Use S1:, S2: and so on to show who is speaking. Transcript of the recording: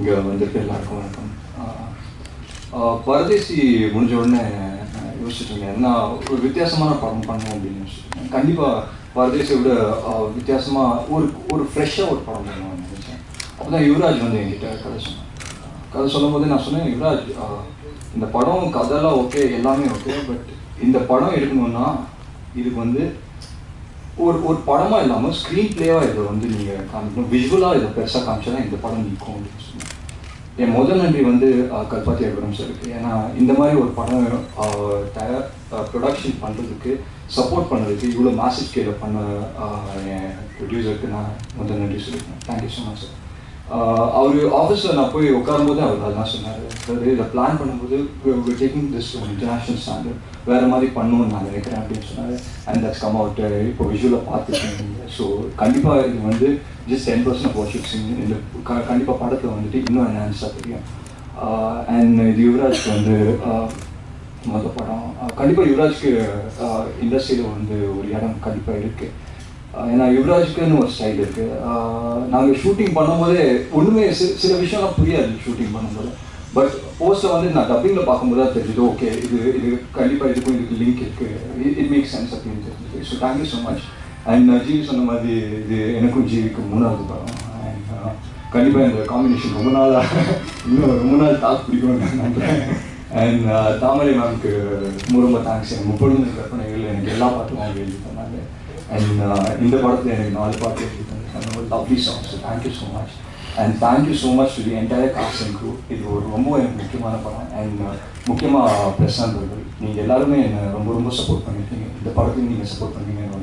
S1: இங்கே வந்திருக்க எல்லாருக்கும் வணக்கம் ஆஹ் ஆஹ் பரதேசி முடிஞ்ச உடனே நான் யோசிச்சுட்டு இருந்தேன் என்ன ஒரு வித்தியாசமான படம் பண்ணணும் அப்படின்னு யோசிச்சுட்டு கண்டிப்பாக பரதேசியை விட ஆஹ் வித்தியாசமா ஒரு ஒரு ஃப்ரெஷ்ஷாக ஒரு படம் பண்ணணும்னு நினச்சேன் அப்போ தான் யுவராஜ் வந்து என்கிட்ட கதை சொன்னான் கதை சொல்லும் போது நான் சொன்னேன் யுவராஜ் ஆஹ் இந்த படம் கதைலாம் ஓகே எல்லாமே ஓகே பட் இந்த படம் எடுக்கணும்னா இதுக்கு வந்து ஒரு ஒரு படமாக இல்லாமல் ஸ்க்ரீன் பிளேவாக இதை வந்து நீங்கள் காமிக்கணும் விஷுவலாக இதை பெருசாக காமிச்சா தான் இந்த படம் நிற்கும் அப்படின்னு சொன்னேன் என் முதல் நன்றி வந்து அஹ், கல்பாத்தி அபிரம் சாருக்கு ஏன்னா இந்த மாதிரி ஒரு படம் அஹ், தயார் ப்ரொடக்ஷன் பண்ணுறதுக்கு சப்போர்ட் பண்ணதுக்கு இவ்வளோ மேசேஜ் ஸ்கேல பண்ண அஹ், என் ப்ரொடியூசருக்கு நான் முதல் நன்றி சொல்லியிருக்கேன் தேங்க்யூ ஸோ மச் சார் அவர் ஆஃபீஸில் நான் போய் உட்காரும்போது அவர் அதெல்லாம் சொன்னார் சார் இதை பிளான் பண்ணும்போது டேக்கிங் திஸ் இன்டர்நேஷ்னல் ஸ்டாண்டர்ட் வேறு மாதிரி பண்ணணும்னு நான் நினைக்கிறேன் அப்படின்னு சொன்னார் அண்ட் தட்ஸ் கம் அவுட் இப்போ விஷுவலாக பார்த்துருக்கேன் ஸோ கண்டிப்பாக இது வந்து just ten percent of watch இந்த க கண்டிப்பாக படத்தில் வந்துட்டு இன்னும் என்ஹான்ஸாக தெரியும் அண்ட் இது யுவராஜ்க்கு வந்து ஆஹ், மொதல் படம் கண்டிப்பாக யுவராஜ்க்கு இண்டஸ்ட்ரியில் வந்து ஒரு இடம் கண்டிப்பாக இருக்குது ஏன்னா யுவராஜ்க்குன்னு ஒரு ஸ்டைல் இருக்குது நாங்கள் ஷூட்டிங் பண்ணும்போதே ஒன்றுமே சி- சில விஷயம்லாம் புரியாது ஷூட்டிங் பண்ணும்போது பட் போஸ்ட்டில் வந்து நான் டப்பிங்கில் பார்க்கும்போது தான் தெரியுது ஓகே இது இது கண்டிப்பாக இதுக்கும் இதுக்கு லிங்க் இருக்குது இட் மேக் சென்ஸ் அப்படின்னு தெரிஞ்சது so thank you so much and GV சொன்ன மாதிரி இது எனக்கும் ஜிவிக்கு மூணாவது படம் அண்ட் கண்டிப்பாக இந்த காம்பினேஷன் ரொம்ப நாளாக இன்னும் ரொம்ப நாள் தாக்கு பிடிக்கும்னு நான் நம்புறேன் அண்ட் தாமரை மேம்க்கு ரொம்ப ரொம்ப தேங்க்ஸ் எனக்கு முப்பது கற்பனைகள் எனக்கு எல்லா பாட்டும் அவங்க எழுதி தந்தாங்க அண்ட் இந்த படத்தில் எனக்கு நாலு பாட்டு எழுதி தந்தாங்க lovely songs thank you so much and thank you so much to the entire cast and group இது ஒரு ரொம்ப எனக்கு முக்கியமான படம் அண்ட் முக்கியமாக பிரசாந்த் அவர்கள் நீங்கள் எல்லாருமே என்னை ரொம்ப ரொம்ப சப்போர்ட் பண்ணியிருக்கீங்க இந்த படத்துக்கு நீங்கள் சப்போர்ட் பண்ணீங்க